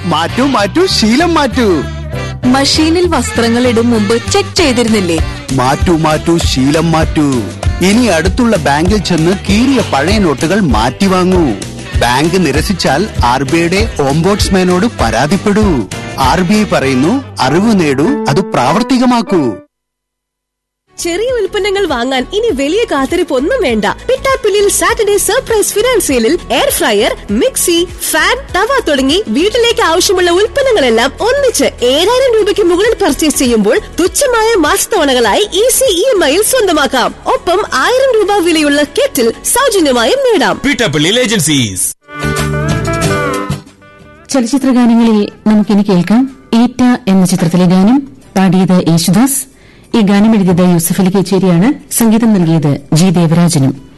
മാറ്റൂ മാറ്റൂ ശീലം മാറ്റൂ മഷീനിൽ വസ്ത്രങ്ങൾ ഇടും മുമ്പ് ചെക്ക് ചെയ്തിരുന്നില്ലേ മാറ്റൂ മാറ്റൂ ശീലം മാറ്റൂ ഇനി അടുത്തുള്ള ബാങ്കിൽ ചെന്ന് കീറിയ പഴയ നോട്ടുകൾ മാറ്റി വാങ്ങൂ ബാങ്ക് നിരസിച്ചാൽ ആർ ബി ഐയുടെ ഓംബോട്സ്മാനോട് പരാതിപ്പെടൂ ആർ ബി ഐ പറയുന്നു അറിവ് നേടൂ അത് പ്രാവർത്തികമാക്കൂ ചെറിയ ഉൽപ്പന്നങ്ങൾ വാങ്ങാൻ ഇനി വലിയ കാത്തിരിപ്പ് ഒന്നും വേണ്ട പിട്ടാപ്പിള്ളിയിൽ സാറ്റർഡേ സർപ്രൈസ് ഫിനാൻസ് സെയിലിൽ air fryer mixie fan tawa തുടങ്ങി വീട്ടിലേക്ക് ആവശ്യമുള്ള ഉൽപ്പന്നങ്ങളെല്ലാം ഒന്നിച്ച് ഏഴായിരം രൂപയ്ക്ക് മുകളിൽ പർച്ചേസ് ചെയ്യുമ്പോൾ തുച്ഛമായ മാസത്തവണകളായി ഈസി ഇ എം ഐയിൽ സ്വന്തമാക്കാം ഒപ്പം ആയിരം രൂപ വിലയുള്ള കെറ്റിൽ സൗജന്യമായും നേടാം പീഠപ്പള്ളി ഏജൻസീസ് ചലച്ചിത്ര ഗാനങ്ങളിൽ നമുക്കിനി കേൾക്കാം ഏറ്റ എന്ന ചിത്രത്തിലെ ഗാനം പാടിയത് യേശുദാസ് ഈ ഗാനം എഴുതിയത് യൂസഫ് അലി കേച്ചേരിയാണ് സംഗീതം നൽകിയത് ജി ദേവരാജനും